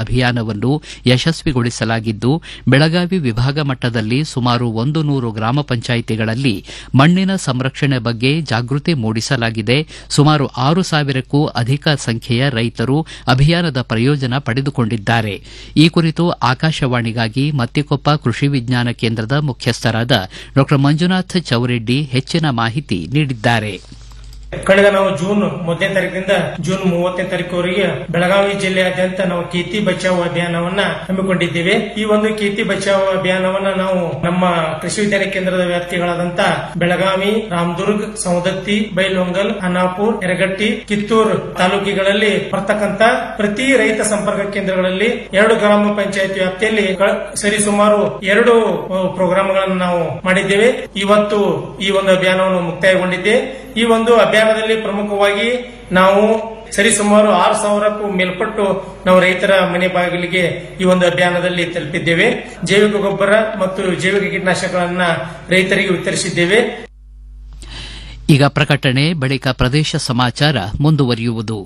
ಅಭಿಯಾನವನ್ನು ಯಶಸ್ವಿಗೊಳಿಸಲಾಗಿದ್ದು ಬೆಳಗಾವಿ ವಿಭಾಗ ಮಟ್ಟದಲ್ಲಿ ಸುಮಾರು ಒಂದು ನೂರು ಗ್ರಾಮ ಪಂಚಾಯಿತಿಗಳಲ್ಲಿ ಮಣ್ಣಿನ ಸಂರಕ್ಷಣೆ ಬಗ್ಗೆ ಜಾಗೃತಿ ಮೂಡಿಸಲಾಗಿದೆ ಸುಮಾರು ಆರು ಸಾವಿರಕ್ಕೂ ಅಧಿಕ ಸಂಖ್ಯೆಯ ರೈತರು ಅಭಿಯಾನದ ಪ್ರಯೋಜನ ಪಡೆದುಕೊಂಡಿದ್ದಾರೆ ಈ ಕುರಿತು ಆಕಾಶವಾಣಿಗಾಗಿ ಮತ್ತಿಕೊಪ್ಪ ಕೃಷಿ ವಿಜ್ಞಾನ ಕೇಂದ್ರದ ಮುಖ್ಯಸ್ಥರಾದ ಡಾ ಮಂಜುನಾಥ್ ಚೌರೆಡ್ಡಿ ಹೆಚ್ಚಿನ ಮಾಹಿತಿ ನೀಡಿದ್ದಾರೆ ಕಳೆದ ನಾವು ಜೂನ್ ಮೊದಲನೇ ತಾರೀಕಿನಿಂದ ಜೂನ್ ಮೂವತ್ತನೇ ತಾರೀಕುವರೆಗೆ ಬೆಳಗಾವಿ ಜಿಲ್ಲೆಯಾದ್ಯಂತ ನಾವು ಕೀರ್ತಿ ಬಚಾವ್ ಅಭಿಯಾನವನ್ನ ಹಮ್ಮಿಕೊಂಡಿದ್ದೇವೆ ಈ ಒಂದು ಕೀರ್ತಿ ಬಚಾವ್ ಅಭಿಯಾನವನ್ನ ನಾವು ನಮ್ಮ ಕೃಷಿ ವಿಜ್ಞಾನ ಕೇಂದ್ರದ ವ್ಯಾಪ್ತಿಗಳಾದಂತ ಬೆಳಗಾವಿ ರಾಮದುರ್ಗ್ ಸವದತ್ತಿ ಬೈಲೊಂಗಲ್ ಅನ್ನಾಪುರ್ ಯರಗಟ್ಟಿ ಕಿತ್ತೂರು ತಾಲೂಕಿಗಳಲ್ಲಿ ಬರ್ತಕ್ಕಂತ ಪ್ರತಿ ರೈತ ಸಂಪರ್ಕ ಕೇಂದ್ರಗಳಲ್ಲಿ ಎರಡು ಗ್ರಾಮ ಪಂಚಾಯತ್ ವ್ಯಾಪ್ತಿಯಲ್ಲಿ ಕ- ಸರಿಸುಮಾರು ಎರಡು ಪ್ರೋಗ್ರಾಂಗಳನ್ನು ನಾವು ಮಾಡಿದ್ದೇವೆ ಇವತ್ತು ಈ ಒಂದು ಅಭಿಯಾನವನ್ನು ಮುಕ್ತಾಯಗೊಂಡಿದೆ ಈ ಒಂದು ಅಭಿಯಾನದಲ್ಲಿ ಪ್ರಮುಖವಾಗಿ ನಾವು ಸರಿಸುಮಾರು ಆರು ಸಾವಿರಕ್ಕೂ ಮೇಲ್ಪಟ್ಟು ನಾವು ರೈತರ ಮನೆ ಬಾಗಿಲಿಗೆ ಈ ಒಂದು ಅಭಿಯಾನದಲ್ಲಿ ತಲುಪಿದ್ದೇವೆ ಜೈವಿಕ ಗೊಬ್ಬರ ಮತ್ತು ಜೈವಿಕ ಕೀಟನಾಶಕಗಳನ್ನ ರೈತರಿಗೆ ವಿತರಿಸಿದ್ದೇವೆ ಈಗ ಪ್ರಕಟಣೆ ಬಳಿಕ ಪ್ರದೇಶ ಸಮಾಚಾರ ಮುಂದುವರಿಯುವುದು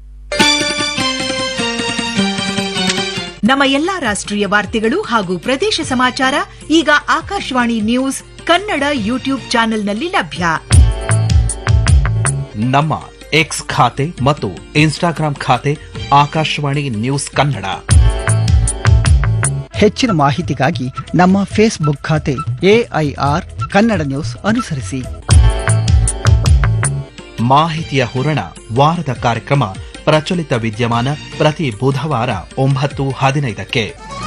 ನಮ್ಮ ಎಲ್ಲಾ ರಾಷ್ಟ್ರೀಯ ವಾರ್ತೆಗಳು ಹಾಗೂ ಪ್ರದೇಶ ಸಮಾಚಾರ ಈಗ ಆಕಾಶವಾಣಿ ನ್ಯೂಸ್ ಕನ್ನಡ ಯೂಟ್ಯೂಬ್ ಚಾನೆಲ್ನಲ್ಲಿ ಲಭ್ಯ ನಮ್ಮ ಎಕ್ಸ್ ಖಾತೆ ಮತ್ತು ಇನ್ಸ್ಟಾಗ್ರಾಂ ಖಾತೆ ಆಕಾಶವಾಣಿ ನ್ಯೂಸ್ ಕನ್ನಡ ಹೆಚ್ಚಿನ ಮಾಹಿತಿಗಾಗಿ ನಮ್ಮ ಫೇಸ್ಬುಕ್ ಖಾತೆ ಎಐಆರ್ ಕನ್ನಡ ನ್ಯೂಸ್ ಅನುಸರಿಸಿ ಮಾಹಿತಿಯ ಹೂರಣ ವಾರದ ಕಾರ್ಯಕ್ರಮ ಪ್ರಚಲಿತ ವಿದ್ಯಮಾನ ಪ್ರತಿ ಬುಧವಾರ ಒಂಬತ್ತು ಹದಿನೈದಕ್ಕೆ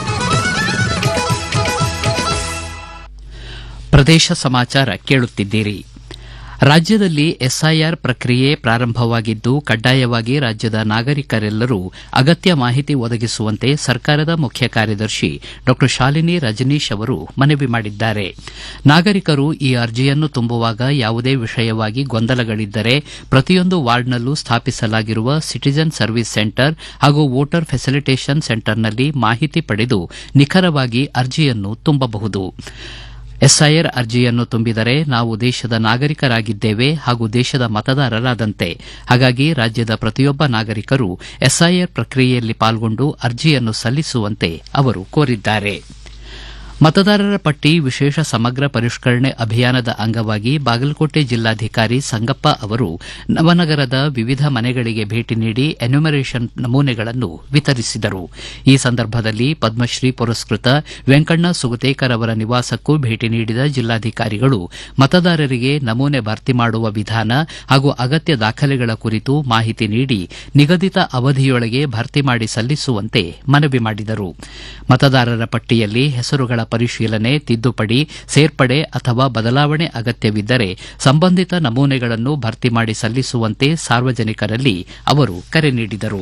ಪ್ರದೇಶ ಸಮಾಚಾರ ಕೇಳುತ್ತಿದ್ದೀರಿ ರಾಜ್ಯದಲ್ಲಿ ಎಸ್ಐಆರ್ ಪ್ರಕ್ರಿಯೆ ಪ್ರಾರಂಭವಾಗಿದ್ದು ಕಡ್ಡಾಯವಾಗಿ ರಾಜ್ಯದ ನಾಗರಿಕರೆಲ್ಲರೂ ಅಗತ್ಯ ಮಾಹಿತಿ ಒದಗಿಸುವಂತೆ ಸರ್ಕಾರದ ಮುಖ್ಯ ಕಾರ್ಯದರ್ಶಿ ಡಾ ಶಾಲಿನಿ ರಜನೀಶ್ ಅವರು ಮನವಿ ಮಾಡಿದ್ದಾರೆ ನಾಗರಿಕರು ಈ ಅರ್ಜಿಯನ್ನು ತುಂಬುವಾಗ ಯಾವುದೇ ವಿಷಯವಾಗಿ ಗೊಂದಲಗಳಿದ್ದರೆ ಪ್ರತಿಯೊಂದು ವಾರ್ಡ್ನಲ್ಲೂ ಸ್ಥಾಪಿಸಲಾಗಿರುವ ಸಿಟಿಜನ್ ಸರ್ವಿಸ್ ಸೆಂಟರ್ ಹಾಗೂ ವೋಟರ್ ಫೆಸಿಲಿಟೇಷನ್ ಸೆಂಟರ್ನಲ್ಲಿ ಮಾಹಿತಿ ಪಡೆದು ನಿಖರವಾಗಿ ಅರ್ಜಿಯನ್ನು ತುಂಬಬಹುದು ಎಸ್ಐಆರ್ ಅರ್ಜಿಯನ್ನು ತುಂಬಿದರೆ ನಾವು ದೇಶದ ನಾಗರಿಕರಾಗಿದ್ದೇವೆ ಹಾಗೂ ದೇಶದ ಮತದಾರರಾದಂತೆ ಹಾಗಾಗಿ ರಾಜ್ಯದ ಪ್ರತಿಯೊಬ್ಬ ನಾಗರಿಕರು ಎಸ್ಐಆರ್ ಪ್ರಕ್ರಿಯೆಯಲ್ಲಿ ಪಾಲ್ಗೊಂಡು ಅರ್ಜಿಯನ್ನು ಸಲ್ಲಿಸುವಂತೆ ಅವರು ಕೋರಿದ್ದಾರೆ ಮತದಾರರ ಪಟ್ಟಿ ವಿಶೇಷ ಸಮಗ್ರ ಪರಿಷ್ಕರಣೆ ಅಭಿಯಾನದ ಅಂಗವಾಗಿ ಬಾಗಲಕೋಟೆ ಜಿಲ್ಲಾಧಿಕಾರಿ ಸಂಗಪ್ಪ ಅವರು ನವನಗರದ ವಿವಿಧ ಮನೆಗಳಿಗೆ ಭೇಟಿ ನೀಡಿ ಎನ್ಯುಮರೇಷನ್ ನಮೂನೆಗಳನ್ನು ವಿತರಿಸಿದರು ಈ ಸಂದರ್ಭದಲ್ಲಿ ಪದ್ಮಶ್ರೀ ಪುರಸ್ಕೃತ ವೆಂಕಣ್ಣ ಸುಗತೇಕರ್ ಅವರ ನಿವಾಸಕ್ಕೂ ಭೇಟಿ ನೀಡಿದ ಜಿಲ್ಲಾಧಿಕಾರಿಗಳು ಮತದಾರರಿಗೆ ನಮೂನೆ ಭರ್ತಿ ಮಾಡುವ ವಿಧಾನ ಹಾಗೂ ಅಗತ್ಯ ದಾಖಲೆಗಳ ಕುರಿತು ಮಾಹಿತಿ ನೀಡಿ ನಿಗದಿತ ಅವಧಿಯೊಳಗೆ ಭರ್ತಿ ಮಾಡಿ ಸಲ್ಲಿಸುವಂತೆ ಮನವಿ ಮಾಡಿದರು ಮತದಾರರ ಪಟ್ಟಿಯಲ್ಲಿ ಹೆಸರುಗಳ ಪರಿಶೀಲನೆ ತಿದ್ದುಪಡಿ ಸೇರ್ಪಡೆ ಅಥವಾ ಬದಲಾವಣೆ ಅಗತ್ಯವಿದ್ದರೆ ಸಂಬಂಧಿತ ನಮೂನೆಗಳನ್ನು ಭರ್ತಿ ಮಾಡಿ ಸಲ್ಲಿಸುವಂತೆ ಸಾರ್ವಜನಿಕರಲ್ಲಿ ಅವರು ಕರೆ ನೀಡಿದರು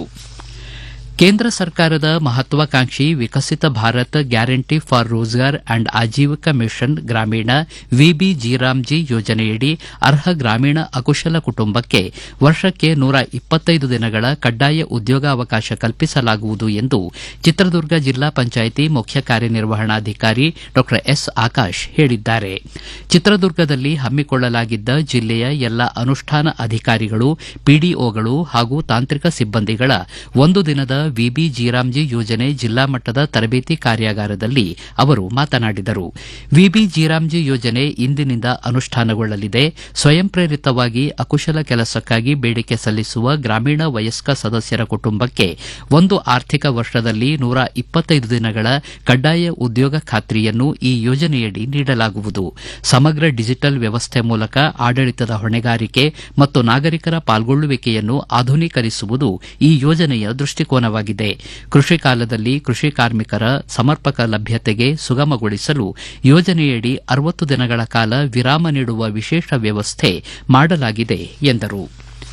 ಕೇಂದ್ರ ಸರ್ಕಾರದ ಮಹತ್ವಾಕಾಂಕ್ಷಿ Viksit Bharat guarantee for Rozgar and Ajeevika mission Gramin VB G RAM G ಯೋಜನೆಯಡಿ ಅರ್ಹ ಗ್ರಾಮೀಣ ಅಕುಶಲ ಕುಟುಂಬಕ್ಕೆ ವರ್ಷಕ್ಕೆ ನೂರ ಇಪ್ಪತ್ತೈದು ದಿನಗಳ ಕಡ್ಡಾಯ ಉದ್ಯೋಗಾವಕಾಶ ಕಲ್ಪಿಸಲಾಗುವುದು ಎಂದು ಚಿತ್ರದುರ್ಗ ಜಿಲ್ಲಾ ಪಂಚಾಯಿತಿ ಮುಖ್ಯ ಕಾರ್ಯನಿರ್ವಹಣಾಧಿಕಾರಿ ಡಾ ಎಸ್ ಆಕಾಶ್ ಹೇಳಿದ್ದಾರೆ ಚಿತ್ರದುರ್ಗದಲ್ಲಿ ಹಮ್ಮಿಕೊಳ್ಳಲಾಗಿದ್ದ ಜಿಲ್ಲೆಯ ಎಲ್ಲ ಅನುಷ್ಠಾನ ಅಧಿಕಾರಿಗಳು ಪಿಡಿಒಗಳು ಹಾಗೂ ತಾಂತ್ರಿಕ ಸಿಬ್ಬಂದಿಗಳ ಒಂದು ದಿನದ ವಿಬಿ ಜೀರಾಮ್ಜಿ ಯೋಜನೆ ಜಿಲ್ಲಾ ಮಟ್ಟದ ತರಬೇತಿ ಕಾರ್ಯಾಗಾರದಲ್ಲಿ ಅವರು ಮಾತನಾಡಿದರು ವಿಬಿ ಜೀರಾಮ್ಜಿ ಯೋಜನೆ ಇಂದಿನಿಂದ ಅನುಷ್ಠಾನಗೊಳ್ಳಲಿದೆ ಸ್ವಯಂ ಪ್ರೇರಿತವಾಗಿ ಅಕುಶಲ ಕೆಲಸಕ್ಕಾಗಿ ಬೇಡಿಕೆ ಸಲ್ಲಿಸುವ ಗ್ರಾಮೀಣ ವಯಸ್ಕ ಸದಸ್ಯರ ಕುಟುಂಬಕ್ಕೆ ಒಂದು ಆರ್ಥಿಕ ವರ್ಷದಲ್ಲಿ ನೂರ ಇಪ್ಪತ್ತೈದು ದಿನಗಳ ಕಡ್ಡಾಯ ಉದ್ಯೋಗ ಖಾತ್ರಿಯನ್ನು ಈ ಯೋಜನೆಯಡಿ ನೀಡಲಾಗುವುದು ಸಮಗ್ರ ಡಿಜಿಟಲ್ ವ್ಯವಸ್ಥೆ ಮೂಲಕ ಆಡಳಿತದ ಹೊಣೆಗಾರಿಕೆ ಮತ್ತು ನಾಗರಿಕರ ಪಾಲ್ಗೊಳ್ಳುವಿಕೆಯನ್ನು ಆಧುನೀಕರಿಸುವುದು ಈ ಯೋಜನೆಯ ದೃಷ್ಟಿಕೋನವಾಗಿದೆ ಕೃಷಿ ಕಾಲದಲ್ಲಿ ಕೃಷಿ ಕಾರ್ಮಿಕರ ಸಮರ್ಪಕ ಲಭ್ಯತೆಗೆ ಸುಗಮಗೊಳಿಸಲು ಯೋಜನೆಯಡಿ ಅರವತ್ತು ದಿನಗಳ ಕಾಲ ವಿರಾಮ ನೀಡುವ ವಿಶೇಷ ವ್ಯವಸ್ಥೆ ಮಾಡಲಾಗಿದೆ ಎಂದರು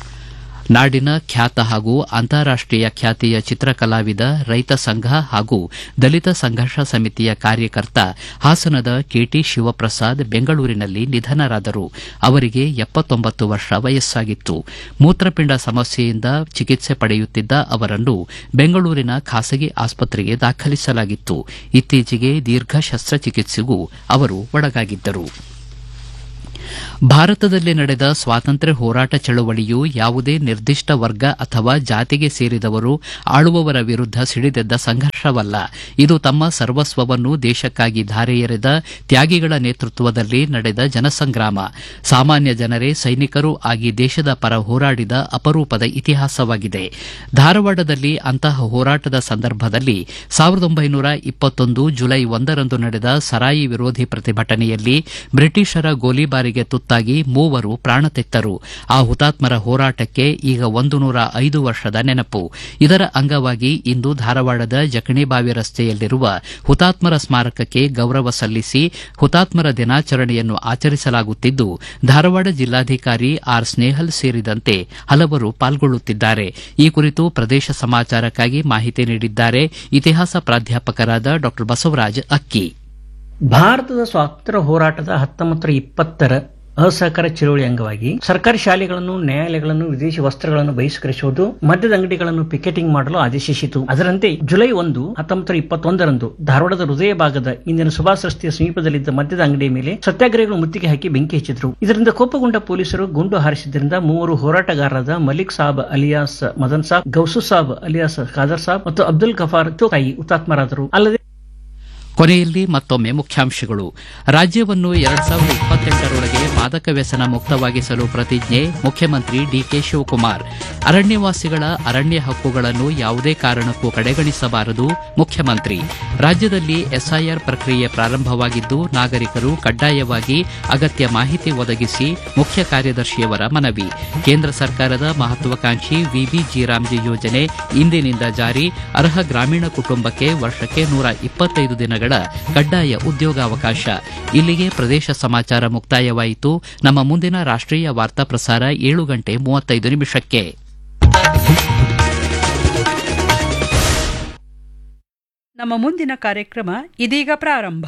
ನಾಡಿನ ಖ್ಯಾತ ಹಾಗೂ ಅಂತಾರಾಷ್ಟೀಯ ಖ್ಯಾತಿಯ ಚಿತ್ರಕಲಾವಿದ ರೈತ ಸಂಘ ಹಾಗೂ ದಲಿತ ಸಂಘರ್ಷ ಸಮಿತಿಯ ಕಾರ್ಯಕರ್ತ ಹಾಸನದ ಕೆಟಿ ಶಿವಪ್ರಸಾದ್ ಬೆಂಗಳೂರಿನಲ್ಲಿ ನಿಧನರಾದರು ಅವರಿಗೆ ಎಪ್ಪತ್ತೊಂಬತ್ತು ವರ್ಷ ವಯಸ್ಸಾಗಿತ್ತು ಮೂತ್ರಪಿಂಡ ಸಮಸ್ಯೆಯಿಂದ ಚಿಕಿತ್ಸೆ ಪಡೆಯುತ್ತಿದ್ದ ಅವರನ್ನು ಬೆಂಗಳೂರಿನ ಖಾಸಗಿ ಆಸ್ಪತ್ರೆಗೆ ದಾಖಲಿಸಲಾಗಿತ್ತು ಇತ್ತೀಚೆಗೆ ದೀರ್ಘ ಶಸ್ತ್ರಚಿಕಿತ್ಸೆಗೂ ಅವರು ಒಳಗಾಗಿದ್ದರು ಭಾರತದಲ್ಲಿ ನಡೆದ ಸ್ವಾತಂತ್ರ್ಯ ಹೋರಾಟ ಚಳವಳಿಯು ಯಾವುದೇ ನಿರ್ದಿಷ್ಟ ವರ್ಗ ಅಥವಾ ಜಾತಿಗೆ ಸೇರಿದವರು ಆಳುವವರ ವಿರುದ್ಧ ಸಿಡಿದೆದ್ದ ಸಂಘರ್ಷ ವರ್ಷವಲ್ಲ ಇದು ತಮ್ಮ ಸರ್ವಸ್ವವನ್ನು ದೇಶಕ್ಕಾಗಿ ಧಾರೆ ಎರೆದ ತ್ಯಾಗಿಗಳ ನೇತೃತ್ವದಲ್ಲಿ ನಡೆದ ಜನಸಂಗ್ರಾಮ ಸಾಮಾನ್ಯ ಜನರೇ ಸೈನಿಕರೂ ಆಗಿ ದೇಶದ ಪರ ಹೋರಾಡಿದ ಅಪರೂಪದ ಇತಿಹಾಸವಾಗಿದೆ ಧಾರವಾಡದಲ್ಲಿ ಅಂತಹ ಹೋರಾಟದ ಸಂದರ್ಭದಲ್ಲಿ ಸಾವಿರದ ಒಂಬೈನೂರ ಇಪ್ಪತ್ತೊಂದು ಜುಲೈ ಒಂದರಂದು ನಡೆದ ಸರಾಯಿ ವಿರೋಧಿ ಪ್ರತಿಭಟನೆಯಲ್ಲಿ ಬ್ರಿಟಿಷರ ಗೋಲಿಬಾರಿಗೆ ತುತ್ತಾಗಿ ಮೂವರು ಪ್ರಾಣ ತೆತ್ತರು ಆ ಹುತಾತ್ಮರ ಹೋರಾಟಕ್ಕೆ ಈಗ ಒಂದು ನೂರ ಐದು ವರ್ಷದ ನೆನಪು ಇದರ ಅಂಗವಾಗಿ ಇಂದು ಧಾರವಾಡದ ಜಕಣಿಬಾವಿ ರಸ್ತೆಯಲ್ಲಿರುವ ಹುತಾತ್ಮರ ಸ್ಮಾರಕಕ್ಕೆ ಗೌರವ ಸಲ್ಲಿಸಿ ಹುತಾತ್ಮರ ದಿನಾಚರಣೆಯನ್ನು ಆಚರಿಸಲಾಗುತ್ತಿದ್ದು ಧಾರವಾಡ ಜಿಲ್ಲಾಧಿಕಾರಿ ಆರ್ ಸ್ನೇಹಲ್ ಸೇರಿದಂತೆ ಹಲವರು ಪಾಲ್ಗೊಳ್ಳುತ್ತಿದ್ದಾರೆ ಈ ಕುರಿತು ಪ್ರದೇಶ ಸಮಾಚಾರಕ್ಕಾಗಿ ಮಾಹಿತಿ ನೀಡಿದ್ದಾರೆ ಇತಿಹಾಸ ಪ್ರಾಧ್ಯಾಪಕರಾದ ಡಾ ಬಸವರಾಜ್ ಅಕ್ಕಿ ಭಾರತದ ಸ್ವಾತಂತ್ರ್ಯ ಹೋರಾಟದ ಹತ್ತೊಂಬತ್ತರ ಇಪ್ಪತ್ತರ ಅಸಹಕಾರ ಚಳುವಳಿ ಅಂಗವಾಗಿ ಸರ್ಕಾರಿ ಶಾಲೆಗಳನ್ನು ನ್ಯಾಯಾಲಯಗಳನ್ನು ವಿದೇಶಿ ವಸ್ತ್ರಗಳನ್ನು ಬಹಿಷ್ಕರಿಸುವುದು ಮದ್ಯದ ಅಂಗಡಿಗಳನ್ನು ಪಿಕೆಟಿಂಗ್ ಮಾಡಲು ಆದೇಶಿಸಿತು ಅದರಂತೆ ಜುಲೈ ಒಂದು ಹತ್ತೊಂಬತ್ತರ ಇಪ್ಪತ್ತೊಂದರಂದು ಧಾರವಾಡದ ಹೃದಯ ಭಾಗದ ಇಂದಿನ ಸುಭಾಷ್ ರಸ್ತೆಯ ಸಮೀಪದಲ್ಲಿದ್ದ ಮದ್ಯದ ಅಂಗಡಿಯ ಮೇಲೆ ಸತ್ಯಾಗ್ರಹಿಗಳು ಮುತ್ತಿಗೆ ಹಾಕಿ ಬೆಂಕಿ ಹಚ್ಚಿದ್ರು ಇದರಿಂದ ಕೋಪಗೊಂಡ ಪೊಲೀಸರು ಗುಂಡು ಹಾರಿಸಿದ್ದರಿಂದ ಮೂವರು ಹೋರಾಟಗಾರರಾದ ಮಲಿಕ್ ಸಾಬ್ ಅಲಿಯಾಸ್ ಮದನ್ ಸಾಬ್ ಗೌಸು ಸಾಬ್ ಅಲಿಯಾಸ್ ಖಾದರ್ ಸಾಬ್ ಮತ್ತು ಅಬ್ದುಲ್ ಗಫಾರ್ ಚೋತಾಯಿ ಹುತಾತ್ಮರಾದರು ಅಲ್ಲದೆ ಕೊನೆಯಲ್ಲಿ ಮತ್ತೊಮ್ಮೆ ಮುಖ್ಯಾಂಶಗಳು ರಾಜ್ಯವನ್ನು ಎರಡ್ ಸಾವಿರದ ಇಪ್ಪತ್ತೆಂಟರೊಳಗೆ ಮಾದಕ ವ್ಯಸನ ಮುಕ್ತವಾಗಿಸಲು ಪ್ರತಿಜ್ಞೆ ಮುಖ್ಯಮಂತ್ರಿ ಡಿಕೆ ಶಿವಕುಮಾರ್ ಅರಣ್ಯವಾಸಿಗಳ ಅರಣ್ಯ ಹಕ್ಕುಗಳನ್ನು ಯಾವುದೇ ಕಾರಣಕ್ಕೂ ಕಡೆಗಣಿಸಬಾರದು ಮುಖ್ಯಮಂತ್ರಿ ರಾಜ್ಯದಲ್ಲಿ ಎಸ್ಐಆರ್ ಪ್ರಕ್ರಿಯೆ ಪ್ರಾರಂಭವಾಗಿದ್ದು ನಾಗರಿಕರು ಕಡ್ಡಾಯವಾಗಿ ಅಗತ್ಯ ಮಾಹಿತಿ ಒದಗಿಸಿ ಮುಖ್ಯ ಕಾರ್ಯದರ್ಶಿಯವರ ಮನವಿ ಕೇಂದ್ರ ಸರ್ಕಾರದ ಮಹತ್ವಾಕಾಂಕ್ಷಿ ವಿಬಿ ಜಿರಾಮ್ಜಿ ಯೋಜನೆ ಇಂದಿನಿಂದ ಜಾರಿ ಅರ್ಹ ಗ್ರಾಮೀಣ ಕುಟುಂಬಕ್ಕೆ ವರ್ಷಕ್ಕೆ ನೂರ ಇಪ್ಪತ್ತೈದು ದಿನಗಳ ಕಡ್ಡಾಯ ಉದ್ಯೋಗಾವಕಾಶ ಇಲ್ಲಿಗೆ ಪ್ರದೇಶ ಸಮಾಚಾರ ಮುಕ್ತಾಯವಾಯಿತು ನಮ್ಮ ಮುಂದಿನ ರಾಷ್ಟೀಯ ವಾರ್ತಾ ಪ್ರಸಾರ ಏಳು ಗಂಟೆ ಮೂವತ್ತೈದು ನಿಮಿಷಕ್ಕೆ ನಮ್ಮ ಮುಂದಿನ ಕಾರ್ಯಕ್ರಮ ಇದೀಗ ಪ್ರಾರಂಭ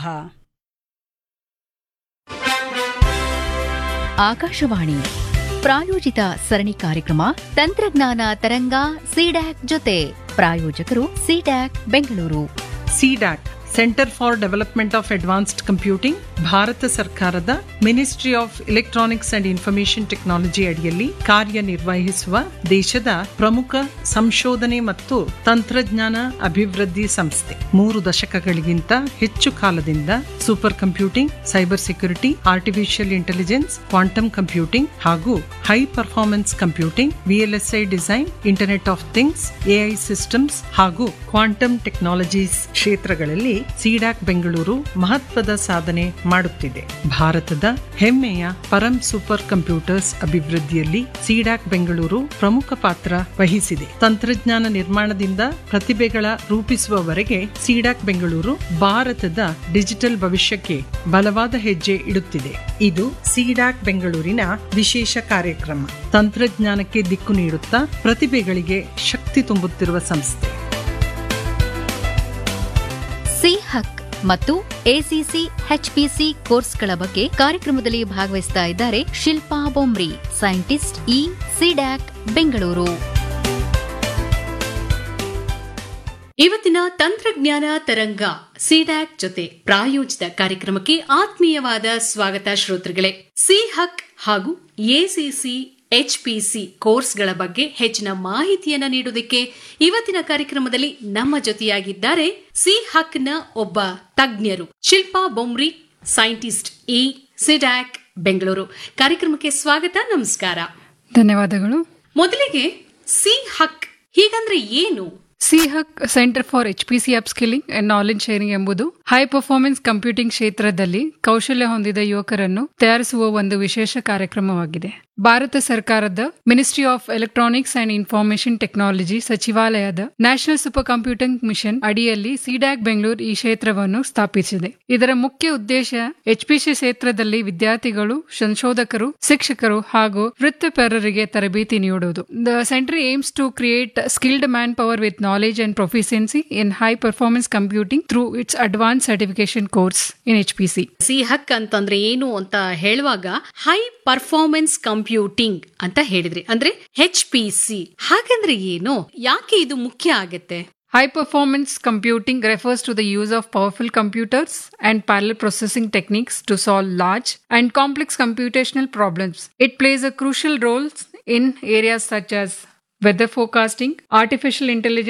ಆಕಾಶವಾಣಿ ಪ್ರಾಯೋಜಿತ ಸರಣಿ ಕಾರ್ಯಕ್ರಮ ತಂತ್ರಜ್ಞಾನ ತರಂಗ ಸಿಡ್ಯಾಕ್ ಜೊತೆ ಪ್ರಾಯೋಜಕರು CDAC Bengaluru CDAC centre for development of advanced computing ಭಾರತ ಸರ್ಕಾರದ ministry of electronics and information technology ಅಡಿಯಲ್ಲಿ ಕಾರ್ಯನಿರ್ವಹಿಸುವ ದೇಶದ ಪ್ರಮುಖ ಸಂಶೋಧನೆ ಮತ್ತು ತಂತ್ರಜ್ಞಾನ ಅಭಿವೃದ್ಧಿ ಸಂಸ್ಥೆ ಮೂರು ದಶಕಗಳಿಗಿಂತ ಹೆಚ್ಚು ಕಾಲದಿಂದ super computing cyber security artificial intelligence quantum computing ಹಾಗೂ high performance computing VLSI design internet of things AI systems ಹಾಗೂ ಕ್ವಾಂಟಮ್ ಟೆಕ್ನಾಲಜೀಸ್ ಕ್ಷೇತ್ರಗಳಲ್ಲಿ ಸಿಡಾಕ್ ಬೆಂಗಳೂರು ಮಹತ್ವದ ಸಾಧನೆ ಮಾಡುತ್ತಿದೆ ಭಾರತದ ಹೆಮ್ಮೆಯ ಪರಂ ಸೂಪರ್ ಕಂಪ್ಯೂಟರ್ಸ್ ಅಭಿವೃದ್ಧಿಯಲ್ಲಿ ಸಿಡಾಕ್ ಬೆಂಗಳೂರು ಪ್ರಮುಖ ಪಾತ್ರ ವಹಿಸಿದೆ ತಂತ್ರಜ್ಞಾನ ನಿರ್ಮಾಣದಿಂದ ಪ್ರತಿಭೆಗಳ ರೂಪಿಸುವವರೆಗೆ ಸಿಡಾಕ್ ಬೆಂಗಳೂರು ಭಾರತದ ಡಿಜಿಟಲ್ ಭವಿಷ್ಯಕ್ಕೆ ಬಲವಾದ ಹೆಜ್ಜೆ ಇಡುತ್ತಿದೆ ಇದು ಸಿಡಾಕ್ ಬೆಂಗಳೂರಿನ ವಿಶೇಷ ಕಾರ್ಯಕ್ರಮ ತಂತ್ರಜ್ಞಾನಕ್ಕೆ ದಿಕ್ಕು ನೀಡುತ್ತಾ ಪ್ರತಿಭೆಗಳಿಗೆ ಶಕ್ತಿ ತುಂಬುತ್ತಿರುವ ಸಂಸ್ಥೆ ಸಿ ಹಕ್ ಮತ್ತು ಎಸಿಸಿ ಎಚ್ಪಿಸಿ ಕೋರ್ಸ್ಗಳ ಬಗ್ಗೆ ಕಾರ್ಯಕ್ರಮದಲ್ಲಿ ಭಾಗವಹಿಸ್ತಾ ಇದ್ದಾರೆ Shilpa Bomri scientist E CDAC Bengaluru ಇವತ್ತಿನ ತಂತ್ರಜ್ಞಾನ ತರಂಗ ಸಿಡ್ಯಾಕ್ ಜೊತೆ ಪ್ರಾಯೋಜಿತ ಕಾರ್ಯಕ್ರಮಕ್ಕೆ ಆತ್ಮೀಯವಾದ ಸ್ವಾಗತ ಶ್ರೋತೃಗಳೇ ಸಿ ಹಕ್ ಹಾಗೂ ಎಸಿಸಿ ಎಚ್ಪಿಸಿ ಕೋರ್ಸ್ಗಳ ಬಗ್ಗೆ ಹೆಚ್ಚಿನ ಮಾಹಿತಿಯನ್ನ ನೀಡುವುದಕ್ಕೆ ಇವತ್ತಿನ ಕಾರ್ಯಕ್ರಮದಲ್ಲಿ ನಮ್ಮ ಜೊತೆಯಾಗಿದ್ದಾರೆ ಸಿ ಹಕ್ನ ಒಬ್ಬ ತಜ್ಞರು Shilpa Bomri scientist E CDAC Bengaluru ಕಾರ್ಯಕ್ರಮಕ್ಕೆ ಸ್ವಾಗತ ನಮಸ್ಕಾರ ಧನ್ಯವಾದಗಳು ಮೊದಲಿಗೆ ಸಿ ಹಕ್ ಹೀಗಂದ್ರೆ ಏನು C HUK centre for H P C upskilling and knowledge sharing ಎಂಬುದು ಹೈ ಪರ್ಫಾರ್ಮೆನ್ಸ್ ಕಂಪ್ಯೂಟಿಂಗ್ ಕ್ಷೇತ್ರದಲ್ಲಿ ಕೌಶಲ್ಯ ಹೊಂದಿದ ಯುವಕರನ್ನು ತಯಾರಿಸುವ ಒಂದು ವಿಶೇಷ ಕಾರ್ಯಕ್ರಮವಾಗಿದೆ ಭಾರತ ಸರ್ಕಾರದ ministry of electronics and information technology ಸಚಿವಾಲಯದ ನ್ಯಾಷನಲ್ ಸೂಪರ್ ಕಂಪ್ಯೂಟಿಂಗ್ ಮಿಷನ್ ಅಡಿಯಲ್ಲಿ ಸಿಡ್ಯಾಕ್ ಬೆಂಗಳೂರು ಈ ಕ್ಷೇತ್ರವನ್ನು ಸ್ಥಾಪಿಸಿದೆ ಇದರ ಮುಖ್ಯ ಉದ್ದೇಶ ಎಚ್ಪಿಸಿ ಕ್ಷೇತ್ರದಲ್ಲಿ ವಿದ್ಯಾರ್ಥಿಗಳು ಸಂಶೋಧಕರು ಶಿಕ್ಷಕರು ಹಾಗೂ ವೃತ್ತಿಪರರಿಗೆ ತರಬೇತಿ ನೀಡುವುದು the centre aims to create skilled manpower with knowledge and proficiency in high performance computing through its advance certification course in H P C C HUK ಅಂತಂದ್ರೆ ಏನು ಅಂತ ಹೇಳುವಾಗ ಹೈ ಪರ್ಫಾರ್ಮೆನ್ಸ್ ಕಂಪ್ಯೂಟಿಂಗ್ ಅಂತ ಹೇಳಿದ್ರಿ ಅಂದ್ರೆ ಹೆಚ್ ಪಿ ಸಿ ಹಾಗಂದ್ರೆ ಏನು ಯಾಕೆ ಇದು ಮುಖ್ಯ ಆಗತ್ತೆ High performance computing refers to the use of powerful computers and parallel processing techniques to solve large and complex computational problems. It plays a crucial role in areas such as weather forecasting, artificial intelligence,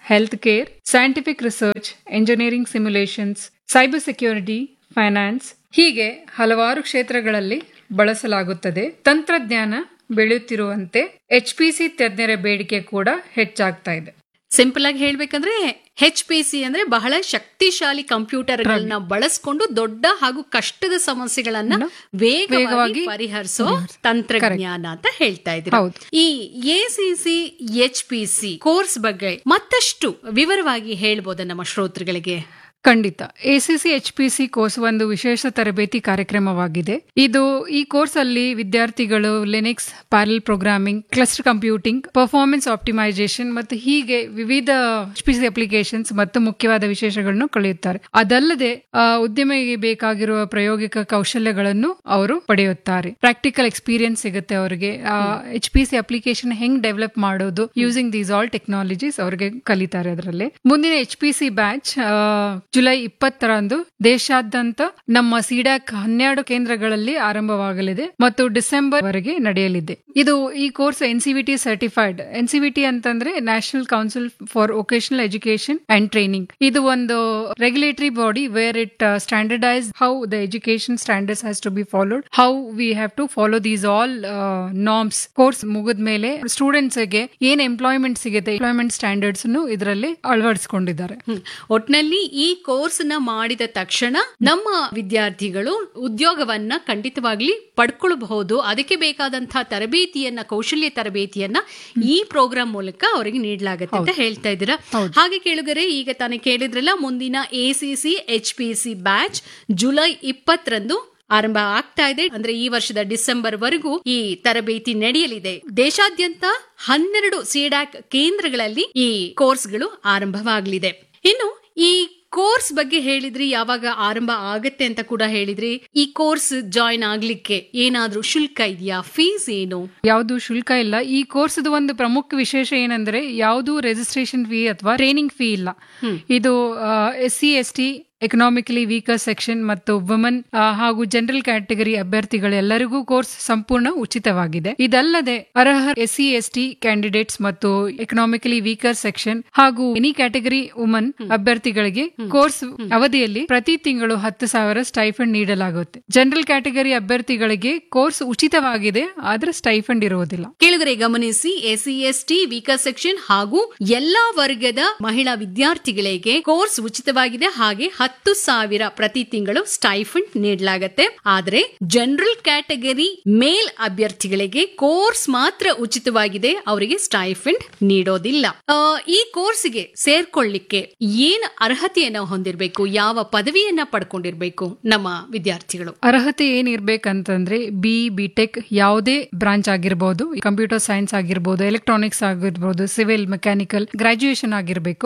health care scientific research engineering simulations cyber security finance ಹೀಗೆ ಹಲವಾರು ಕ್ಷೇತ್ರಗಳಲ್ಲಿ ಬಳಸಲಾಗುತ್ತದೆ ತಂತ್ರಜ್ಞಾನ ಬೆಳೆಯುತ್ತಿರುವಂತೆ HPC ತಜ್ಞರ ಬೇಡಿಕೆ ಕೂಡ ಹೆಚ್ಚಾಗ್ತಾ ಇದೆ ಸಿಂಪಲ್ ಆಗಿ ಹೇಳ್ಬೇಕಂದ್ರೆ ಹೆಚ್ ಪಿ ಸಿ ಅಂದ್ರೆ ಬಹಳ ಶಕ್ತಿಶಾಲಿ ಕಂಪ್ಯೂಟರ್ಗಳನ್ನ ಬಳಸ್ಕೊಂಡು ದೊಡ್ಡ ಹಾಗೂ ಕಷ್ಟದ ಸಮಸ್ಯೆಗಳನ್ನ ವೇಗವಾಗಿ ವೇಗವಾಗಿ ಪರಿಹರಿಸೋ ತಂತ್ರಜ್ಞಾನ ಅಂತ ಹೇಳ್ತಾ ಇದ್ರು ಹೌದು. ಈ ACC H P C course ಬಗ್ಗೆ ಮತ್ತಷ್ಟು ವಿವರವಾಗಿ ಹೇಳ್ಬೋದ ನಮ್ಮ ಶ್ರೋತೃಗಳಿಗೆ ಖಂಡಿತ ACC H P C course ಒಂದು ವಿಶೇಷ ತರಬೇತಿ ಕಾರ್ಯಕ್ರಮವಾಗಿದೆ ಇದು ಈ ಕೋರ್ಸ್ ಅಲ್ಲಿ ವಿದ್ಯಾರ್ಥಿಗಳು Linux parallel programming cluster computing performance optimisation ಮತ್ತು ಹೀಗೆ ವಿವಿಧ ಎಚ್ ಪಿ ಸಿ ಅಪ್ಲಿಕೇಶನ್ಸ್ ಮತ್ತು ಮುಖ್ಯವಾದ ವಿಶೇಷಗಳನ್ನು ಕಲಿಯುತ್ತಾರೆ ಅದಲ್ಲದೆ ಆ, ಉದ್ಯಮಿಗೆ ಬೇಕಾಗಿರುವ ಪ್ರಾಯೋಗಿಕ ಕೌಶಲ್ಯಗಳನ್ನು ಅವರು ಪಡೆಯುತ್ತಾರೆ ಪ್ರಾಕ್ಟಿಕಲ್ ಎಕ್ಸ್ಪೀರಿಯನ್ಸ್ ಸಿಗುತ್ತೆ ಅವರಿಗೆ ಎಚ್ ಪಿ ಸಿ ಅಪ್ಲಿಕೇಶನ್ ಹೆಂಗ್ ಡೆವಲಪ್ ಮಾಡೋದು ಯೂಸಿಂಗ್ ದೀಸ್ ಆಲ್ ಟೆಕ್ನಾಲಜೀಸ್ ಅವರಿಗೆ ಕಲಿತಾರೆ ಅದರಲ್ಲಿ ಮುಂದಿನ H P C batch July ಇಪ್ಪತ್ತರಂದು ದೇಶಾದ್ಯಂತ ನಮ್ಮ ಸಿಡಾಕ್ ಹನ್ನೆರಡು ಕೇಂದ್ರಗಳಲ್ಲಿ ಆರಂಭವಾಗಲಿದೆ ಮತ್ತು ಡಿಸೆಂಬರ್ ವರೆಗೆ ನಡೆಯಲಿದೆ ಇದು ಈ ಕೋರ್ಸ್ ಎನ್ಸಿವಿಟಿ ಸರ್ಟಿಫೈಡ್ ಎನ್ಸಿವಿಟಿ ಅಂತಂದ್ರೆ national council for vocational education and training ಇದು ಒಂದು regulatory body where it standardise how the education standards has to be followed how we have to follow these all norms course ಮುಗಿದ ಮೇಲೆ students ಗೆ ಏನ್ employment ಸಿಗುತ್ತೆ employment standards ಇದರಲ್ಲಿ ಅಳವಡಿಸಿಕೊಂಡಿದ್ದಾರೆ ಹ್ಮ್. ಒಟ್ನಲ್ಲಿ ಈ ಕೋರ್ಸ್ ನ ಮಾಡಿದ ತಕ್ಷಣ ನಮ್ಮ ವಿದ್ಯಾರ್ಥಿಗಳು ಉದ್ಯೋಗವನ್ನ ಖಂಡಿತವಾಗ್ಲಿ ಪಡ್ಕೊಳ್ಬಹುದು ಅದಕ್ಕೆ ಬೇಕಾದಂತಹ ತರಬೇತಿಯನ್ನ ಕೌಶಲ್ಯ ತರಬೇತಿಯನ್ನ ಈ ಪ್ರೋಗ್ರಾಂ ಮೂಲಕ ಅವರಿಗೆ ನೀಡಲಾಗುತ್ತೆ ಅಂತ ಹೇಳ್ತಾ ಇದ್ದೀರಾ ಹಾಗೆ ಕೇಳುಗರೆ ಈಗ ತಾನೇ ಕೇಳಿದ್ರಲ್ಲ ಮುಂದಿನ ACC H P C batch July ಇಪ್ಪತ್ತರಂದು ಆರಂಭ ಆಗ್ತಾ ಇದೆ ಅಂದ್ರೆ ಈ ವರ್ಷದ ಡಿಸೆಂಬರ್ ವರೆಗೂ ಈ ತರಬೇತಿ ನಡೆಯಲಿದೆ ದೇಶಾದ್ಯಂತ ಹನ್ನೆರಡು ಸಿಡಾಕ್ ಕೇಂದ್ರಗಳಲ್ಲಿ ಈ ಕೋರ್ಸ್ಗಳು ಆರಂಭವಾಗಲಿದೆ ಇನ್ನು ಈ ಕೋರ್ಸ್ ಬಗ್ಗೆ ಹೇಳಿದ್ರಿ ಯಾವಾಗ ಆರಂಭ ಆಗತ್ತೆ ಅಂತ ಕೂಡ ಹೇಳಿದ್ರಿ ಈ ಕೋರ್ಸ್ ಜಾಯಿನ್ ಆಗ್ಲಿಕ್ಕೆ ಏನಾದ್ರೂ ಶುಲ್ಕ ಇದೆಯಾ ಫೀಸ್ ಏನು ಯಾವುದು ಶುಲ್ಕ ಇಲ್ಲ ಈ ಕೋರ್ಸ್ ಒಂದು ಪ್ರಮುಖ ವಿಶೇಷ ಏನಂದ್ರೆ ಯಾವುದು ರಿಜಿಸ್ಟ್ರೇಷನ್ ಫೀ ಅಥವಾ ಟ್ರೈನಿಂಗ್ ಫೀ ಇಲ್ಲ ಇದು S C S T economically weaker section ಮತ್ತು ವುಮನ್ ಹಾಗೂ ಜನರಲ್ ಕ್ಯಾಟಗರಿ ಅಭ್ಯರ್ಥಿಗಳೆಲ್ಲರಿಗೂ ಕೋರ್ಸ್ ಸಂಪೂರ್ಣ ಉಚಿತವಾಗಿದೆ ಇದಲ್ಲದೆ ಅರ್ಹ S C S T candidates ಮತ್ತು ಎಕನಾಮಿಕಲಿ ವೀಕರ್ ಸೆಕ್ಷನ್ ಹಾಗೂ ಎನಿ ಕ್ಯಾಟಗರಿ ವುಮನ್ ಅಭ್ಯರ್ಥಿಗಳಿಗೆ ಕೋರ್ಸ್ ಅವಧಿಯಲ್ಲಿ ಪ್ರತಿ ತಿಂಗಳು ಹತ್ತು ಸಾವಿರ ಸ್ಟೈಫಂಡ್ ನೀಡಲಾಗುತ್ತೆ ಜನರಲ್ ಕ್ಯಾಟಗರಿ ಅಭ್ಯರ್ಥಿಗಳಿಗೆ ಕೋರ್ಸ್ ಉಚಿತವಾಗಿದೆ ಆದ್ರೆ ಸ್ಟೈಫಂಡ್ ಇರುವುದಿಲ್ಲ ಕೇಳುಗರೆ ಗಮನಿಸಿ ಎಸ್ಸಿ ಎಸ್ಟಿ ವೀಕರ್ ಸೆಕ್ಷನ್ ಹಾಗೂ ಎಲ್ಲಾ ವರ್ಗದ ಮಹಿಳಾ ವಿದ್ಯಾರ್ಥಿಗಳಿಗೆ ಕೋರ್ಸ್ ಉಚಿತವಾಗಿದೆ ಹಾಗೆ ಹತ್ತು ಸಾವಿರ ಪ್ರತಿ ತಿಂಗಳು ಸ್ಟೈಫಂಡ್ ನೀಡಲಾಗತ್ತೆ ಆದ್ರೆ ಜನರಲ್ ಕ್ಯಾಟಗರಿ ಮೇಲ್ ಅಭ್ಯರ್ಥಿಗಳಿಗೆ ಕೋರ್ಸ್ ಮಾತ್ರ ಉಚಿತವಾಗಿದೆ ಅವರಿಗೆ ಸ್ಟೈಫಂಡ್ ನೀಡೋದಿಲ್ಲ ಆ, ಈ ಕೋರ್ಸ್ಗೆ ಸೇರ್ಕೊಳ್ಳಿಕ್ಕೆ ಏನ್ ಅರ್ಹತೆಯನ್ನ ಹೊಂದಿರಬೇಕು ಯಾವ ಪದವಿಯನ್ನ ಪಡ್ಕೊಂಡಿರ್ಬೇಕು ನಮ್ಮ ವಿದ್ಯಾರ್ಥಿಗಳು ಅರ್ಹತೆ ಏನಿರ್ಬೇಕಂತಂದ್ರೆ ಬಿ ಬಿ ಟೆಕ್ ಯಾವುದೇ ಬ್ರಾಂಚ್ ಆಗಿರ್ಬೋದು ಕಂಪ್ಯೂಟರ್ ಸೈನ್ಸ್ ಆಗಿರ್ಬೋದು ಎಲೆಕ್ಟ್ರಾನಿಕ್ಸ್ ಆಗಿರ್ಬೋದು ಸಿವಿಲ್ ಮೆಕ್ಯಾನಿಕಲ್ ಗ್ರಾಜುಯೇಷನ್ ಆಗಿರ್ಬೇಕು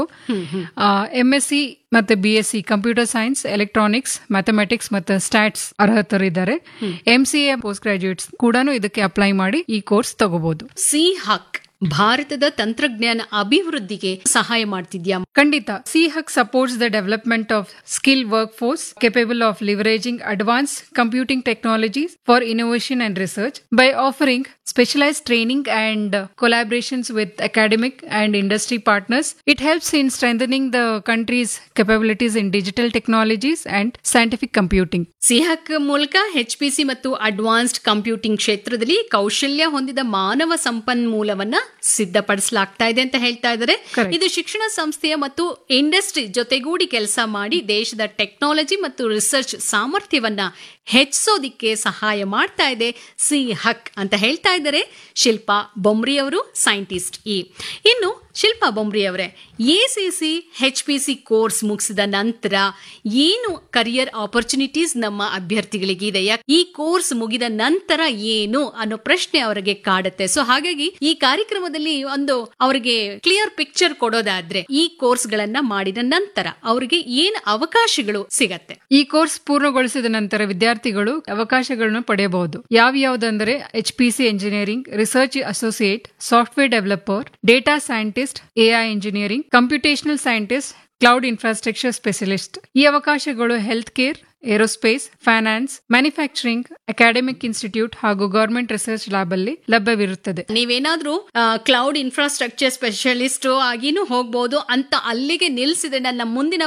ಎಂ ಎಸ್ ಸಿ ಮತ್ತೆ B S C computer science electronics mathematics ಮತ್ತೆ ಸ್ಟಾಟ್ಸ್ ಅರ್ಹತರಿದ್ದಾರೆ M C A post graduates ಕೂಡ ಇದಕ್ಕೆ ಅಪ್ಲೈ ಮಾಡಿ ಈ ಕೋರ್ಸ್ ತಗೋಬಹುದು ಸಿ ಹಕ್ ಭಾರತದ ತಂತ್ರಜ್ಞಾನ ಅಭಿವೃದ್ಧಿಗೆ ಸಹಾಯ ಮಾಡ್ತಿದ್ಯಾ ಖಂಡಿತ C HUK supports the development of skill workforce capable of leveraging advance computing technologies for innovation and research by offering specialized training and uh, collaborations with academic and industry partners. It helps in strengthening the country's capabilities in digital technologies and scientific computing. CHUK ಮೂಲಕ HPC ಮತ್ತು advanced computing ಕ್ಷೇತ್ರದಲ್ಲಿ ಕೌಶಲ್ಯ ಹೊಂದಿದ ಮಾನವ ಸಂಪನ್ಮೂಲವನ್ನ ಸಿದ್ಧಪಡಿಸಲಾಗ್ತಾ ಇದೆ ಅಂತ ಹೇಳ್ತಾ ಇದ್ದಾರೆ ಇದು ಶಿಕ್ಷಣ ಸಂಸ್ಥೆಯ ಮತ್ತು ಇಂಡಸ್ಟ್ರಿ ಜೊತೆಗೂಡಿ ಕೆಲಸ ಮಾಡಿ ದೇಶದ ಟೆಕ್ನಾಲಜಿ ಮತ್ತು ರಿಸರ್ಚ್ ಸಾಮರ್ಥ್ಯವನ್ನ ಹೆಚ್ಚಿಸೋದಿಕ್ಕೆ ಸಹಾಯ ಮಾಡ್ತಾ ಇದೆ ಸಿ ಹಕ್ ಅಂತ ಹೇಳ್ತಾ ಇದ್ದಾರೆ ಶಿಲ್ಪಾ ಬೊಮ್ರಿ ಅವರು ಸೈಂಟಿಸ್ಟ್ ಇ ಇನ್ನು ಶಿಲ್ಪಾ ಬೊಮ್ರಿ ಅವರೇ ACC H P C course ಮುಗಿಸಿದ ನಂತರ ಏನು ಕರಿಯರ್ ಆಪರ್ಚುನಿಟೀಸ್ ನಮ್ಮ ಅಭ್ಯರ್ಥಿಗಳಿಗೆ ಇದೆ ಯಾಕ್- ಈ ಕೋರ್ಸ್ ಮುಗಿದ ನಂತರ ಏನು ಅನ್ನೋ ಪ್ರಶ್ನೆ ಅವರಿಗೆ ಕಾಡುತ್ತೆ ಸೊ ಹಾಗಾಗಿ ಈ ಕಾರ್ಯಕ್ರಮದಲ್ಲಿ ಒಂದು ಅವರಿಗೆ ಕ್ಲಿಯರ್ ಪಿಕ್ಚರ್ ಕೊಡೋದಾದ್ರೆ ಈ ಕೋರ್ಸ್ ಗಳನ್ನ ಮಾಡಿದ ನಂತರ ಅವರಿಗೆ ಏನು ಅವಕಾಶಗಳು ಸಿಗತ್ತೆ ಈ ಕೋರ್ಸ್ ಪೂರ್ಣಗೊಳಿಸಿದ ನಂತರ ವಿದ್ಯಾರ್ಥಿಗಳು ಅವಕಾಶಗಳನ್ನು ಪಡೆಯಬಹುದು ಯಾವ್ಯಾವುದಂದ್ರೆ H P C engineering research associate software developer data scientist AI engineering computational scientist cloud infrastructure specialist ಈ ಅವಕಾಶಗಳು health care aerospace finance manufacturing academic institute ಹಾಗೂ ಗವರ್ಮೆಂಟ್ ರಿಸರ್ಚ್ ಲ್ಯಾಬ್ ಅಲ್ಲಿ ಲಭ್ಯವಿರುತ್ತದೆ ನೀವೇನಾದ್ರೂ ಕ್ಲೌಡ್ ಇನ್ಫ್ರಾಸ್ಟ್ರಕ್ಚರ್ ಸ್ಪೆಷಲಿಸ್ಟ್ ಆಗಿನೂ ಹೋಗ್ಬೋದು ಅಂತ ಅಲ್ಲಿಗೆ ನಿಲ್ಸಿದ್ರೆ ನನ್ನ ಮುಂದಿನ